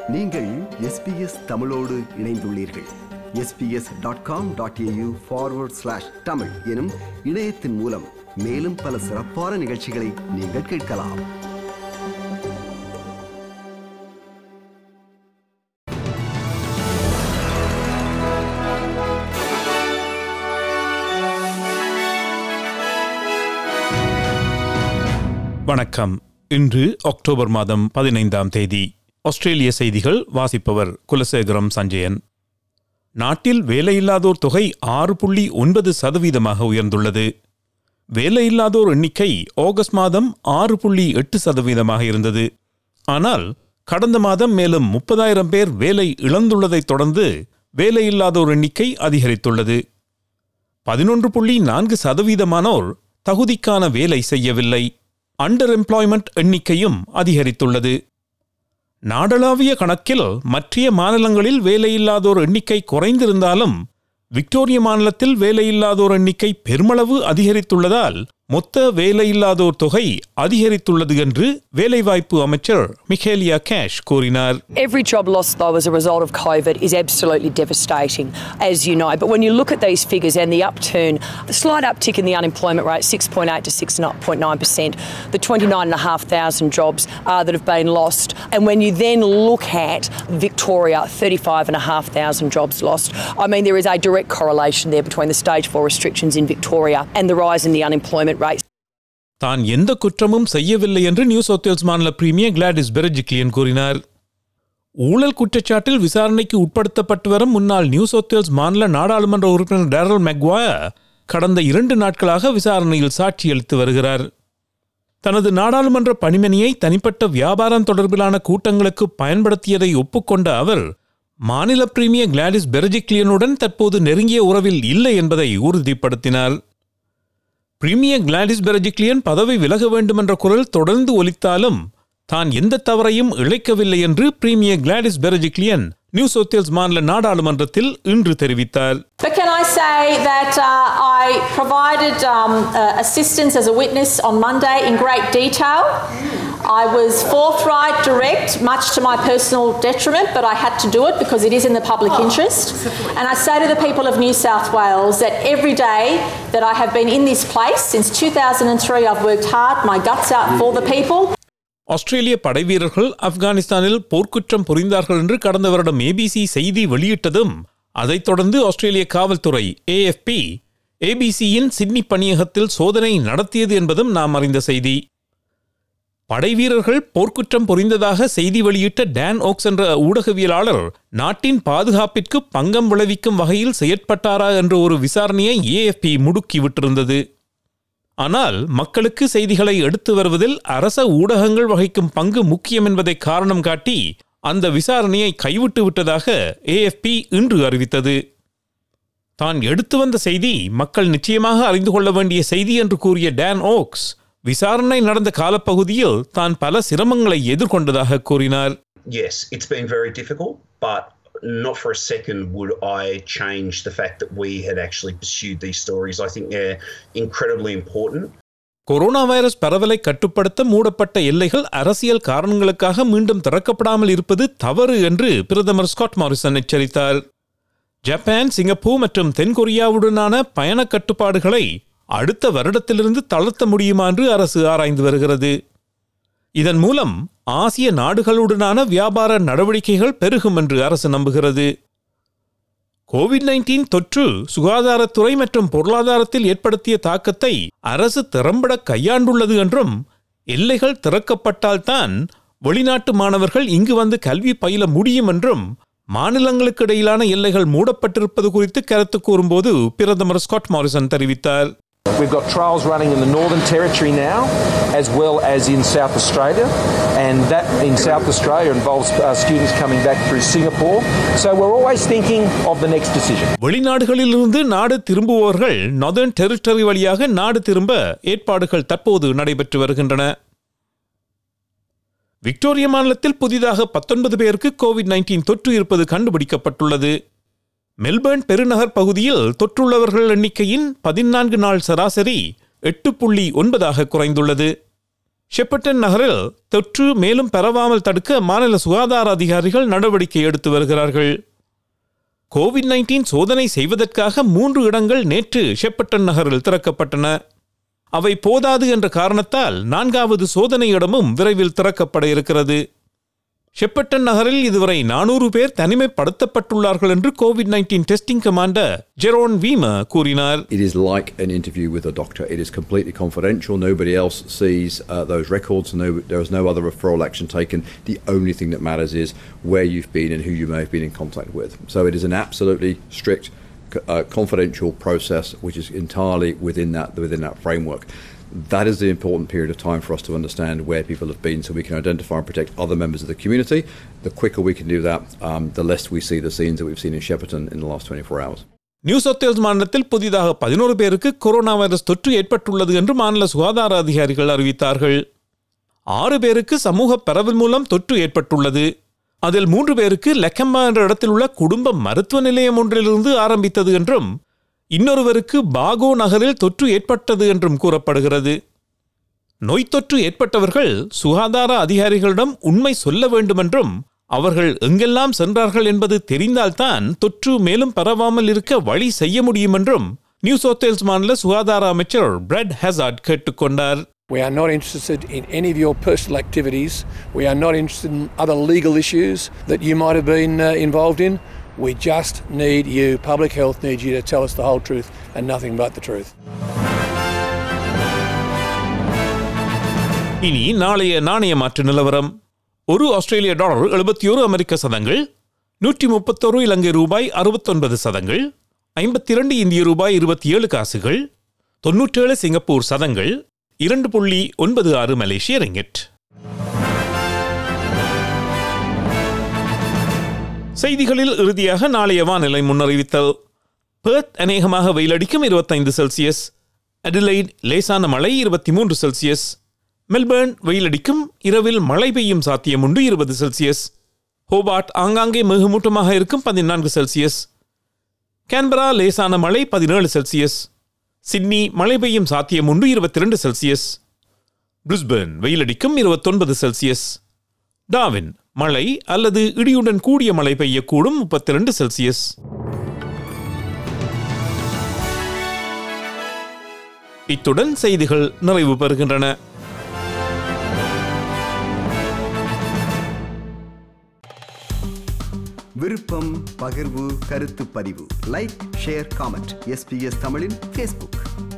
நீங்கள் எஸ்பிஎஸ் தமிழோடு இணைந்துள்ளீர்கள் SBS dot com dot AU forward slash Tamil எனும் இணையத்தின் மூலம் மேலும் பல சிறப்பான நிகழ்ச்சிகளை நீங்கள் கேட்கலாம் வணக்கம் இன்று அக்டோபர் மாதம் பதினைந்தாம் தேதி ஆஸ்திரேலிய செய்திகள் வாசிப்பவர் குலசேகரம் சஞ்சயன் நாட்டில் வேலையில்லாதோர் தொகை ஆறு புள்ளி ஒன்பது சதவீதமாக உயர்ந்துள்ளது வேலையில்லாதோர் எண்ணிக்கை ஆகஸ்ட் மாதம் ஆறு புள்ளி எட்டு சதவீதமாக இருந்தது ஆனால் கடந்த மாதம் மேலும் முப்பதாயிரம் பேர் வேலை இழந்துள்ளதைத் தொடர்ந்து வேலையில்லாதோர் எண்ணிக்கை அதிகரித்துள்ளது பதினொன்று புள்ளி நான்கு சதவீதமானோர் தகுதிக்கான வேலை செய்யவில்லை அண்டர் எம்ப்ளாய்மெண்ட் எண்ணிக்கையும் அதிகரித்துள்ளது நாடளாவிய கணக்கில் மற்றைய மாநிலங்களில் வேலையில்லாதோர் எண்ணிக்கை குறைந்திருந்தாலும் விக்டோரிய மாநிலத்தில் வேலையில்லாதோர் எண்ணிக்கை பெருமளவு அதிகரித்துள்ளதால் மொத்த வேலையில்லாதோர் தொகை அதிகரித்துள்ளது என்று வேலைவாய்ப்பு அமைச்சர் மிகேலியா கேஷ் கூறினார் Every job loss, though, as a result of COVID is absolutely devastating, as you know. But when you look at these figures and the upturn, the slight uptick in the unemployment rate, 6.8 to 6.9%, the 29,500 jobs uh, that have been lost. And when you then look at Victoria, 35,500 jobs lost, I mean, there is a direct correlation there between the stage four restrictions in Victoria and the rise in the unemployment rate. தான் எந்த குற்றமும் செய்யவில்லை என்று New South Wales மாநில premier Gladys Berejiklian கூறினார் ஊழல் குற்றச்சாட்டில் விசாரணைக்கு உட்படுத்தப்பட்டு வரும் முன்னாள் நியூ சவுத் வேல்ஸ் மாநில நாடாளுமன்ற உறுப்பினர் டேரல் மெக்வாயர் கடந்த இரண்டு நாட்களாக விசாரணையில் சாட்சியளித்து வருகிறார் தனது நாடாளுமன்ற பணிமனையை தனிப்பட்ட வியாபாரம் தொடர்பிலான கூட்டங்களுக்கு பயன்படுத்தியதை ஒப்புக்கொண்ட அவர் மாநில பிரீமியர் கிளாடிஸ் பெரஜிக்லியனுடன் தற்போது நெருங்கிய உறவில் இல்லை என்பதை உறுதிப்படுத்தினார் பிரீமியர் கிளாடிஸ் பெரஜிக்லியன் பதவி விலக வேண்டும் என்ற குரல் தொடர்ந்து ஒலித்தாலும் தான் எந்த தவறையும் இழைக்கவில்லை என்று premier Gladys Berejiklian New South Wales மாநில நாடாளுமன்றத்தில் இன்று தெரிவித்தார் But can I say that uh, I provided um, uh, assistance as a witness on Monday in great detail. I was forthright, direct, much to my personal detriment, but I had to do it because it is in the public interest. And I say to the people of New South Wales that every day that I have been in this place since 2003, I've worked hard, my guts out for the people. ஆஸ்திரேலிய படைவீரர்கள் ஆப்கானிஸ்தானில் போர்க்குற்றம் புரிந்தார்கள் என்று கடந்த வருடம் ABC செய்தி வெளியிட்டதும் அதைத் தொடர்ந்து ஆஸ்திரேலிய காவல்துறை AFP ஏபிசியின் Sydney பணியகத்தில் சோதனை நடத்தியது என்பதும் நாம் அறிந்த செய்தி படைவீரர்கள் போர்க்குற்றம் புரிந்ததாக செய்தி வெளியிட்ட டேன் ஓக்ஸ் என்ற ஊடகவியலாளர் நாட்டின் பாதுகாப்பிற்கு பங்கம் விளைவிக்கும் வகையில் செயற்பட்டாரா என்ற ஒரு விசாரணையை ஏஎஃப்பி முடுக்கி விட்டிருந்தது ஆனால் மக்களுக்கு செய்திகளை எடுத்து வருவதில் அரச ஊடகங்கள் வகிக்கும் பங்கு முக்கியம் என்பதை காரணம் காட்டி அந்த விசாரணையை கைவிட்டு விட்டதாக ஏஎஃப்பி இன்று அறிவித்தது தான் எடுத்து வந்த செய்தி மக்கள் நிச்சயமாக அறிந்து கொள்ள வேண்டிய செய்தி என்று கூறிய டேன் ஓக்ஸ் விசாரணை நடந்த காலப்பகுதியில் தான் பல சிரமங்களை எதிர்கொண்டதாக கூறினார் Yes, it's been very difficult, but not for a second would I change the fact that we had actually pursued these stories. I think they're incredibly important. Corona virus பரவலை கட்டுப்படுத்த மூடப்பட்ட எல்லைகள் அரசியல் காரணங்களுக்காக மீண்டும் திறக்கப்படாமல் இருப்பது தவறு என்று பிரதமர் ஸ்காட் மாரிசன் எச்சரித்தார் ஜப்பான் சிங்கப்பூர் மற்றும் தென்கொரியாவுடனான பயண கட்டுப்பாடுகளை அடுத்த வருடத்திலிருந்து தளர்த்த முடியுமா என்று அரசு ஆராய்ந்து வருகிறது இதன் மூலம் ஆசிய நாடுகளுடனான வியாபார நடவடிக்கைகள் பெருகும் என்று அரசு நம்புகிறது கோவிட் நைன்டீன் தொற்று சுகாதாரத்துறை மற்றும் பொருளாதாரத்தில் ஏற்படுத்திய தாக்கத்தை அரசு திறம்பட கையாண்டுள்ளது என்றும் எல்லைகள் திறக்கப்பட்டால்தான் வெளிநாட்டு மாணவர்கள் இங்கு வந்து கல்வி பயில முடியும் என்றும் மாநிலங்களுக்கு இடையிலான எல்லைகள் மூடப்பட்டிருப்பது குறித்து கருத்து கூறும்போது பிரதமர் ஸ்காட் மாரிசன் தெரிவித்தார் We've got trials running in the Northern Territory now, as well as in South Australia, and that in South Australia involves uh, students coming back through Singapore. So we're always thinking of the next decision. வெளிநாடுகளிலிருந்து நாடு திரும்புபவர்கள் northern territory வழியாக நாடு திரும்ப ஏற்பாடுகள் தற்போது நடைபெற்று வருகின்றன Victoria மாநிலத்தில் புதிதாக பத்தொன்பது பேருக்கு கோவிட் நைன்டீன் தொற்று இருப்பது கண்டுபிடிக்கப்பட்டுள்ளது மெல்பர்ன் பெருநகர் பகுதியில் தொற்றுள்ளவர்கள் எண்ணிக்கையின் பதினான்கு நாள் சராசரி எட்டு புள்ளி ஒன்பதாக குறைந்துள்ளது ஷெப்பர்டன் நகரில் தொற்று மேலும் பரவாமல் தடுக்க மாநில சுகாதார அதிகாரிகள் நடவடிக்கை எடுத்து வருகிறார்கள் கோவிட் நைன்டீன் சோதனை செய்வதற்காக மூன்று இடங்கள் நேற்று ஷெப்பர்டன் நகரில் திறக்கப்பட்டன அவை போதாது என்ற காரணத்தால் நான்காவது சோதனை இடமும் விரைவில் திறக்கப்பட இருக்கிறது ஷெப்பர்டன் நகரில் இதுவரை நானூறு பேர் தனிமைப்படுத்தப்பட்டுள்ளார்கள் என்று COVID nineteen testing commander Jeroen Weimar கூறினார் It is like an interview with a doctor. It is completely confidential. Nobody else sees uh, those records. No, there is no other referral action taken. The only thing that matters is where you've been and who you may have been in contact with. So it is an absolutely strict, c- uh, confidential process, which is entirely within that within that framework. That is the important period of time for us to understand where people have been, so we can identify and protect other members of the community. The quicker we can do that, um, the less we see the scenes that we've seen in Shepparton in the last 24 hours. New South Wales மாநிலத்தில் புதிதாக பதினோரு பேருக்கு corona virus தொற்று ஏற்பட்டுள்ளது என்று மாநில சுகாதார அதிகாரிகள் அறிவித்தார்கள் ஆறு பேருக்கு சமூக பரவல் மூலம் தொற்று ஏற்பட்டுள்ளது அதில் மூன்று பேருக்கு லெக்கம்பா என்ற இடத்தில் உள்ள குடும்ப மருத்துவ நிலையம் ஒன்றிலிருந்து ஆரம்பித்தது என்றும் இன்னொருவருக்கு பாகோ நகரில் தொற்று ஏற்பட்டது என்றும் கூறப்படுகிறது நோய் தொற்று ஏற்பட்டவர்கள் சுகாதார அதிகாரிகளிடம் உண்மை சொல்ல வேண்டுமென்றும் அவர்கள் எங்கெல்லாம் சென்றார்கள் என்பது தெரிந்தால்தான் தொற்று மேலும் பரவாமல் இருக்க வழி செய்ய முடியும் என்றும் நியூ சவுத் வேல்ஸ் மாநில சுகாதார அமைச்சர் பிரெட் ஹெசார்ட் கேட்டுக்கொண்டார் We are not interested in any of your personal activities. We are not interested in other legal issues that you might have been uh, involved in. We just need you, public health needs you to tell us the whole truth and nothing but the truth. இனி நாளைய நாணய மாற்று நிலவரம் ஒரு ஆஸ்திரேலிய dollar எழுபத்தி ஒரு அமெரிக்க சதங்கள் நூற்றி முப்பத்தொரு இலங்கை ரூபாய் அறுபத்தொன்பது சதங்கள் ஐம்பத்தி இரண்டு இந்திய ரூபாய் இருபத்தி ஏழு காசுகள் தொன்னூற்றேழு சிங்கப்பூர் சதங்கள் இரண்டு புள்ளி ஒன்பது ஆறு மலேசிய ரிங்கெட் செய்திகளில் இறுதியாக நாளைய வானிலை முன்னறிவித்தல் பெர்த் அநேகமாக வெயிலடிக்கும் இருபத்தைந்து செல்சியஸ் அடிலைட் லேசான மழை இருபத்தி மூன்று செல்சியஸ் மெல்பர்ன் வெயிலடிக்கும் இரவில் மழை பெய்யும் சாத்தியம் உண்டு இருபது செல்சியஸ் ஹோபார்ட் ஆங்காங்கே மிகுமூட்டமாக இருக்கும் பதினான்கு செல்சியஸ் கேன்பரா லேசான மழை பதினேழு செல்சியஸ் சிட்னி மழை பெய்யும் சாத்தியம் உண்டு இருபத்தி ரெண்டு செல்சியஸ் பிரிஸ்பர்ன் வெயிலடிக்கும் இருபத்தொன்பது செல்சியஸ் டாவின் மழை அல்லது இடியுடன் கூடிய மழை பெய்யக்கூடும் முப்பத்தி ரெண்டு செல்சியஸ் இத்துடன் செய்திகள் நிறைவு பெறுகின்றன விருப்பம் பகிர்வு கருத்து பதிவு லைக் ஷேர் காமெண்ட் எஸ்பிஎஸ் தமிழின் ஃபேஸ்புக்